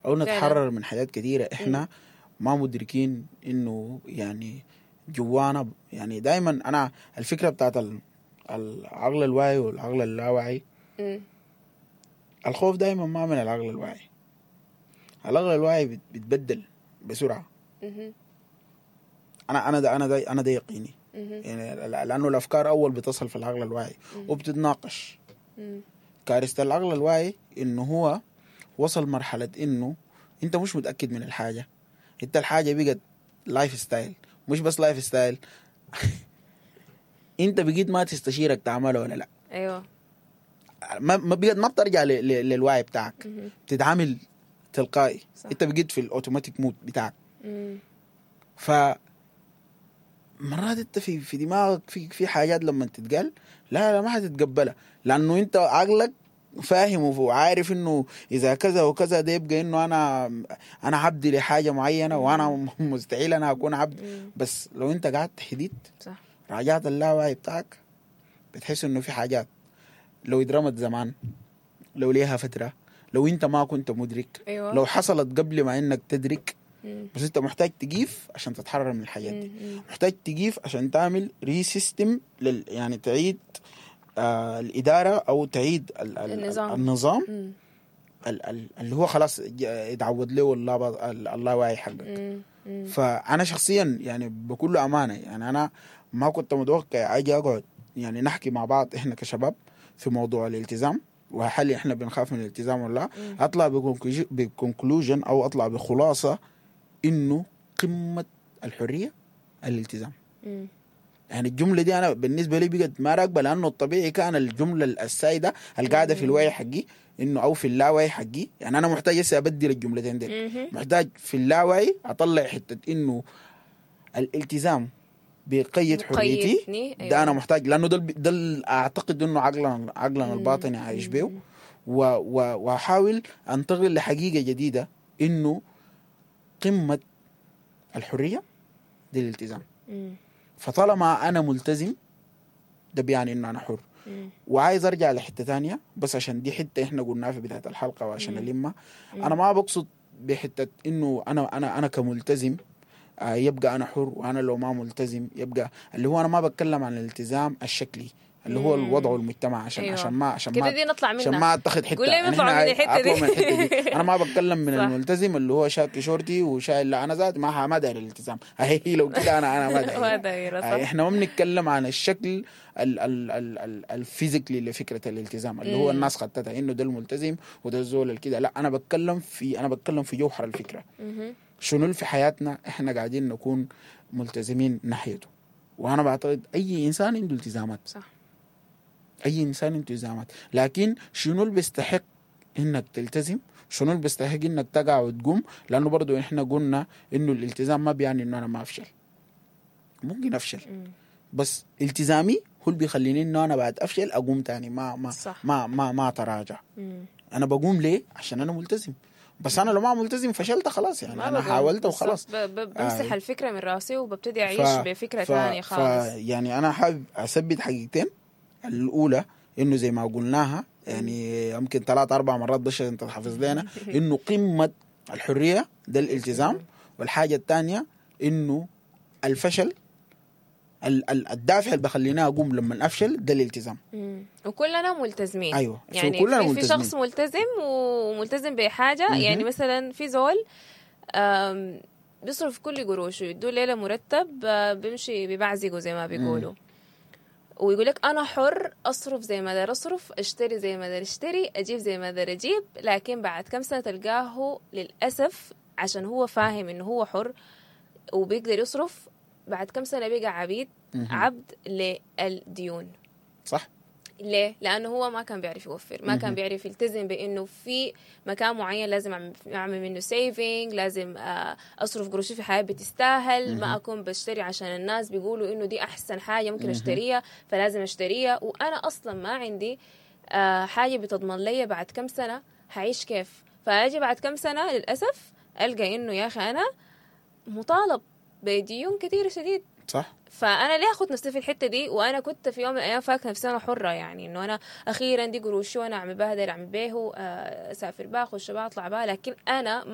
او فعلاً. نتحرر من حاجات كثيره احنا ما مدركين انه يعني جوانا يعني دائما انا الفكره بتاعت ال- العقل الواعي والعقل اللاواعي مم. الخوف دائما ما من العقل الواعي العقل الواعي بت- بيتبدل بسرعه مهم. انا انا ده انا ده انا ده يقيني مهم. يعني ل- لانه الافكار اول بتصل في العقل الواعي وبتتناقش مم. كارثه العقل الواعي انه هو وصل مرحله انه انت مش متاكد من الحاجه انت الحاجه بقت لايف ستايل مش بس لايف ستايل انت بقيت ما تستشيرك تعملها ولا لا ايوه ما ما بقيت ما بترجع ل- ل- للوعي بتاعك مهم. بتتعامل تلقائي صح. انت بقيت في الاوتوماتيك مود بتاعك مم. ف مرات انت في في دماغك في في حاجات لما تتقال لا لا ما حتتقبلها لانه انت عقلك فاهم وعارف انه اذا كذا وكذا ده يبقى انه انا انا عبد لحاجه معينه وانا مستحيل انا اكون عبد مم. بس لو انت قعدت حديد صح راجعت اللاوعي بتاعك بتحس انه في حاجات لو اترمت زمان لو ليها فتره لو انت ما كنت مدرك ايوه لو حصلت قبل ما انك تدرك مم. بس انت محتاج تقيف عشان تتحرر من الحاجات دي مم. محتاج تقيف عشان تعمل ري سيستم لل يعني تعيد آه الاداره او تعيد ال ال النظام. النظام مم. ال ال اللي هو خلاص ج- اتعود له الله اللاواعي حقك مم. مم. فانا شخصيا يعني بكل امانه يعني انا ما كنت متوقع اجي اقعد يعني نحكي مع بعض احنا كشباب في موضوع الالتزام وهل احنا بنخاف من الالتزام ولا لا مم. اطلع بكونكلوج- بكونكلوجن او اطلع بخلاصه انه قمه الحريه الالتزام مم. يعني الجمله دي انا بالنسبه لي بقت ما راكبه لانه الطبيعي كان الجمله السائده القاعده في الوعي حقي انه او في اللاوعي حقي يعني انا محتاج هسه ابدل الجملتين دي مهم. محتاج في اللاوعي اطلع حته انه الالتزام بقيد حريتي قيدني. ده انا محتاج لانه ده الب- ده ال- اعتقد انه عقلنا عقلنا الباطني عايش به و- و- واحاول انتقل لحقيقه جديده انه قمه الحريه دي الالتزام مم. فطالما انا ملتزم ده بيعني انه انا حر مم. وعايز ارجع لحته تانية بس عشان دي حته احنا قلناها في بدايه الحلقه وعشان مم. المها انا ما بقصد بحته انه انا انا انا كملتزم آه، يبقى انا حر وانا لو ما ملتزم يبقى اللي هو انا ما بتكلم عن الالتزام الشكلي اللي هو مم. الوضع والمجتمع عشان أيوة. عشان ما عشان كده ما دي نطلع عشان منها ما اتخذ حته قول لي يعني نطلع إحنا من الحتة دي. أطلع من الحته دي انا ما بتكلم من صح. الملتزم اللي هو شاكي شورتي وشايل لا انا ذات ما ما داير الالتزام هي لو كده انا انا ما ما داير دايره آه، صح احنا ما بنتكلم عن الشكل ال- ال- ال- ال- الفيزيكلي لفكره الالتزام اللي هو مم. الناس خدتها انه ده الملتزم وده الزول اللي كده لا انا بتكلم في انا بتكلم في جوهر الفكره مهم. شنو اللي في حياتنا احنا قاعدين نكون ملتزمين ناحيته وانا بعتقد اي انسان عنده التزامات صح اي انسان عنده التزامات لكن شنو اللي بيستحق انك تلتزم شنو اللي بيستحق انك تقع وتقوم لانه برضو احنا قلنا انه الالتزام ما بيعني انه انا ما افشل ممكن افشل مم. بس التزامي هو اللي بيخليني انه انا بعد افشل اقوم تاني ما ما صح. ما ما, ما اتراجع مم. انا بقوم ليه عشان انا ملتزم بس انا لو ما ملتزم فشلت خلاص يعني ما انا بقوم. حاولت بالظبط. وخلاص ب- ب- بمسح آه. الفكره من راسي وببتدي اعيش ف- بفكره ف- ثانيه ف خالص يعني انا حابب اثبت حقيقتين الاولى انه زي ما قلناها يعني يمكن ثلاث اربع مرات بس عشان تحفظ لنا انه قمه الحريه ده الالتزام والحاجه الثانيه انه الفشل ال- ال- الدافع اللي بخليني اقوم لما افشل ده الالتزام مم. وكلنا ملتزمين ايوه يعني كلنا في, في ملتزمين. شخص ملتزم وملتزم بحاجه مهم. يعني مثلا في زول آم، بيصرف كل قروشه يدوا ليله مرتب آه، بيمشي ببعزقه زي ما بيقولوا ويقول لك انا حر اصرف زي ما دار اصرف اشتري زي ما دار اشتري اجيب زي ما دار اجيب لكن بعد كم سنه تلقاه للاسف عشان هو فاهم انه هو حر وبيقدر يصرف بعد كم سنه بقى عبيد مهم. عبد للديون صح ليه؟ لأنه هو ما كان بيعرف يوفر ما كان مهم. بيعرف يلتزم بأنه في مكان معين لازم أعمل- أعمل منه سيفنج لازم آه، أصرف قروشي في حياة بتستاهل ما أكون بشتري عشان الناس بيقولوا إنه دي أحسن حاجة ممكن أشتريها فلازم أشتريها وأنا أصلا ما عندي آه، حاجة بتضمن لي بعد كم سنة هعيش كيف فأجي بعد كم سنة للأسف ألقى إنه يا أخي أنا مطالب بديون كثيرة شديد صح فانا ليه اخذ نفسي في الحته دي وانا كنت في يوم من الايام فاكره نفسي انا حره يعني انه انا اخيرا دي قروشي وانا اعمل بها ده اللي اعمل بيه آه، اسافر بها اخش بها اطلع بها لكن انا